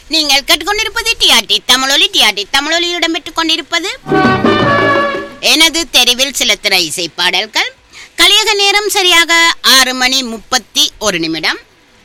நீங்கள் கேட்டுக்கொண்டிருப்பது டிஆர்டி தமிழொலி டிஆர்டி தமிழொலியில் இடம்பெற்றுக் கொண்டிருப்பது எனது தெருவில் சில திரை இசை பாடல்கள் கலியக நேரம் சரியாக ஆறு மணி முப்பத்தி ஒரு நிமிடம்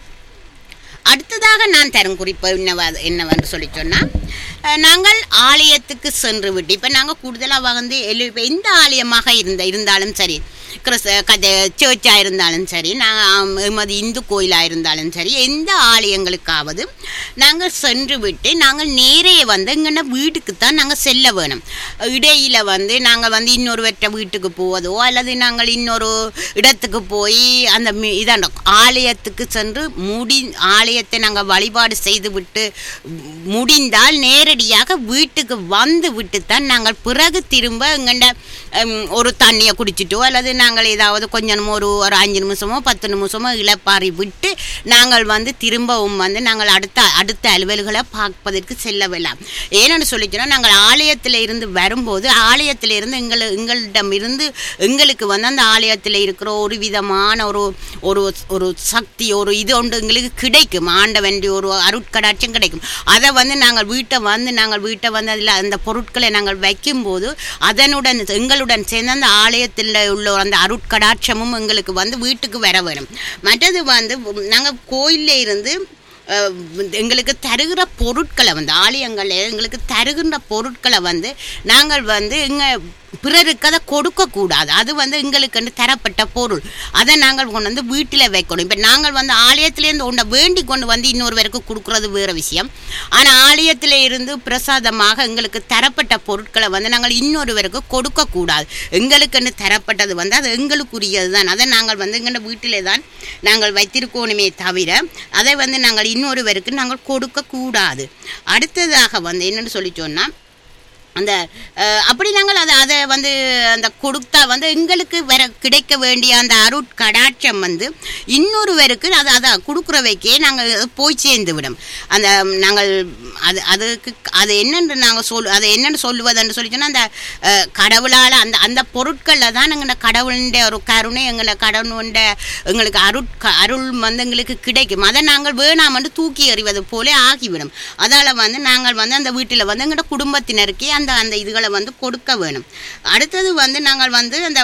அடுத்ததாக நான் தரும் குறிப்பு என்னவா என்னவென்று சொல்லி சொன்னால் அஹ், நாங்கள் ஆலயத்துக்கு சென்று விட்டு இப்போ நாங்கள் கூடுதலாக வந்து எழு இப்ப எந்த ஆலயமாக இருந்த இருந்தாலும் சரி கிறிஸ்த கதை சேர்ச்சாக இருந்தாலும் சரி நாங்கள் எமது இந்து கோயிலாக இருந்தாலும் சரி எந்த ஆலயங்களுக்காவது நாங்கள் சென்று விட்டு நாங்கள் நேரே வந்து எங்கன்னா வீட்டுக்கு தான் நாங்கள் செல்ல வேணும் இடையில வந்து நாங்கள் வந்து இன்னொருவற்ற வீட்டுக்கு போவதோ அல்லது நாங்கள் இன்னொரு இடத்துக்கு போய் அந்த மி- இதாண்ட ஆலயத்துக்கு சென்று முடி ஆலயத்தை நாங்கள் வழிபாடு செய்து விட்டு முடிந்தால் நேரடியாக வீட்டுக்கு வந்து விட்டு தான் நாங்கள் பிறகு திரும்ப எங்கண்ட ஹம், ஒரு தண்ணியை குடிச்சிட்டோ அல்லது நாங்கள் ஏதாவது கொஞ்சம் ஒரு ஒரு அஞ்சு நிமிஷமோ பத்து நிமிஷமோ இளப்பாரி விட்டு நாங்கள் வந்து திரும்பவும் வந்து நாங்கள் அடுத்த அடுத்த அலுவல்களை பார்ப்பதற்கு செல்ல வேண்டாம் ஏன்னு சொல்லிச்சோன்னா நாங்கள் ஆலயத்தில் இருந்து வரும்போது ஆலயத்தில் இருந்து எங்கள் எங்களிடம் இருந்து எங்களுக்கு வந்து அந்த ஆலயத்தில் இருக்கிற ஒரு விதமான ஒரு ஒரு ஒரு சக்தி ஒரு இது ஒன்று எங்களுக்கு கிடைக்கும் ஆண்டவன் ஒரு அருட்கடாட்சம் கிடைக்கும் அதை வந்து நாங்கள் வீட்டை வந்து நாங்கள் வீட்டை வந்து அதில் அந்த பொருட்களை நாங்கள் வைக்கும்போது அதனுடன் எங்களுடன் சேர்ந்து அந்த ஆலயத்தில் உள்ள அந்த அருட்கடாட்சமும் எங்களுக்கு வந்து வீட்டுக்கு வர வேணும் மற்றது வந்து நாங்கள் கோயிலில் இருந்து அஹ், எங்களுக்கு தருகிற பொருட்களை வந்து ஆலயங்களில் எங்களுக்கு தருகின்ற பொருட்களை வந்து நாங்கள் வந்து எங்கள் பிறருக்கு அதை கொடுக்கக்கூடாது அது வந்து எங்களுக்கு தரப்பட்ட பொருள் அதை நாங்கள் கொண்டு வந்து வீட்டில் வைக்கணும் இப்போ நாங்கள் வந்து ஆலயத்திலேருந்து ஒன்றை வேண்டி கொண்டு வந்து இன்னொருவருக்கு கொடுக்குறது வேறு விஷயம் ஆனால் ஆலயத்தில் இருந்து பிரசாதமாக எங்களுக்கு தரப்பட்ட பொருட்களை வந்து நாங்கள் இன்னொருவருக்கு கொடுக்கக்கூடாது எங்களுக்குன்னு தரப்பட்டது வந்து அது எங்களுக்குரியது தான் அதை நாங்கள் வந்து எங்கள் வீட்டிலே தான் நாங்கள் வைத்திருக்கணுமே தவிர அதை வந்து நாங்கள் இன்னொருவருக்கு நாங்கள் கொடுக்கக்கூடாது அடுத்ததாக வந்து என்னன்னு சொல்லி சொன்னால் அந்த அஹ், அப்படி நாங்கள் அதை அதை வந்து அந்த கொடுத்தா வந்து எங்களுக்கு வர கிடைக்க வேண்டிய அந்த அருட்கடாட்சம் வந்து இன்னொருவருக்கு அது அதை கொடுக்குறவைக்கே நாங்கள் அது போய் சேர்ந்து விடும் அந்த ம், நாங்கள் அது அதுக்கு அது என்னென்று நாங்கள் சொல் அதை என்னென்னு சொல்லுவதுன்னு சொல்லி சொன்னால் அந்த அஹ், கடவுளால் அந்த அந்த பொருட்களில் தான் எங்களை கடவுளுடைய ஒரு கருணை எங்களை கடவுளுண்ட எங்களுக்கு அருட் அருள் வந்து எங்களுக்கு கிடைக்கும் அதை நாங்கள் வேணாமன்று தூக்கி எறிவது போல ஆகிவிடும் அதால் வந்து நாங்கள் வந்து அந்த வீட்டில் வந்து எங்களோட குடும்பத்தினருக்கே அந்த அந்த இதுகளை வந்து கொடுக்க வேணும் அடுத்தது வந்து நாங்கள் வந்து அந்த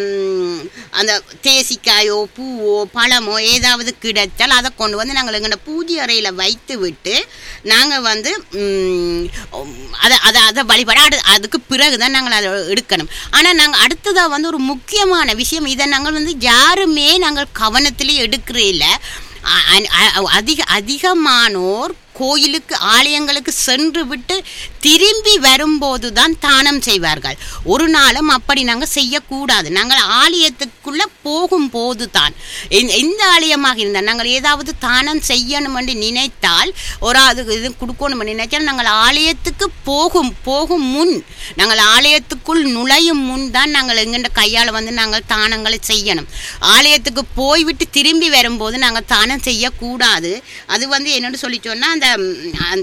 ம், அந்த தேசிக்காயோ பூவோ பழமோ ஏதாவது கிடைத்தால் அதை கொண்டு வந்து நாங்கள் எங்களோட பூஜை அறையில் வைத்து விட்டு நாங்கள் வந்து ம், அதை அதை அதை வழிபாடு அடு- அதுக்கு பிறகு தான் நாங்கள் அதை எடுக்கணும் ஆனால் நாங்கள் அடுத்ததாக வந்து ஒரு முக்கியமான விஷயம் இதை நாங்கள் வந்து யாருமே நாங்கள் கவனத்திலே எடுக்கிறே இல்லை அ- அ- அ- அதிக அதிகமானோர் கோயிலுக்கு ஆலயங்களுக்கு சென்று விட்டு திரும்பி வரும்போது தான் தானம் செய்வார்கள் ஒரு நாளும் அப்படி நாங்கள் செய்யக்கூடாது நாங்கள் ஆலயத்துக்குள்ளே போகும்போது தான் எந்த- எந்த ஆலயமாக இருந்தால் நாங்கள் ஏதாவது தானம் செய்யணும் என்று நினைத்தால் ஒரு அது இது கொடுக்கணும் நினைச்சால் நாங்கள் ஆலயத்துக்கு போகும் போகும் முன் நாங்கள் ஆலயத்துக்குள் நுழையும் முன் தான் நாங்கள் எங்கெண்ட கையால் வந்து நாங்கள் தானங்களை செய்யணும் ஆலயத்துக்கு போய்விட்டு திரும்பி வரும்போது நாங்கள் தானம் செய்யக்கூடாது அது வந்து என்னன்னு சொல்லி சொன்னால் அந்த ம், அந்த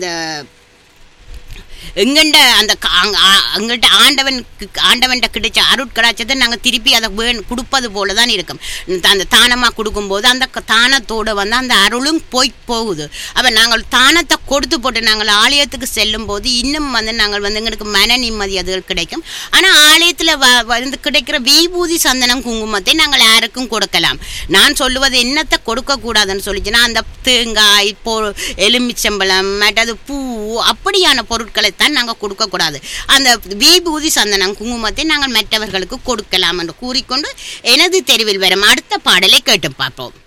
எங்கண்ட அந்த க- அங்க- ஆ- எங்கள்கிட்ட ஆண்டவன் ஆண்டவன்கிட்ட கிடைச்ச அருட்கடாச்சத்தை நாங்கள் திருப்பி அதை வேண் கொடுப்பது போல தான் இருக்கும் இந்த- அந்த தானமாக கொடுக்கும்போது அந்த க- தானத்தோட வந்து அந்த அருளும் போய் போகுது அப்போ நாங்கள் தானத்தை கொடுத்து போட்டு நாங்கள் ஆலயத்துக்கு செல்லும் போது இன்னும் வந்து நாங்கள் வந்து எங்களுக்கு மன நிம்மதி அது கிடைக்கும் ஆனால் ஆலயத்தில் வ வந்து கிடைக்கிற விபூதி சந்தனம் குங்குமத்தை நாங்கள் யாருக்கும் கொடுக்கலாம் நான் சொல்லுவது என்னத்தை கொடுக்கக்கூடாதுன்னு சொல்லிச்சுன்னா அந்த தேங்காய் பொ எலுமிச்சம்பழம் மற்றது பூ அப்படியான பொருட்களைத்தான் நாங்கள் கொடுக்கக்கூடாது அந்த விபூதி சந்தனம் குங்குமத்தை நாங்கள் மற்றவர்களுக்கு கொடுக்கலாம் என்று கூறிக்கொண்டு எனது தெருவில் வரும் அடுத்த பாடலை கேட்டு பார்ப்போம்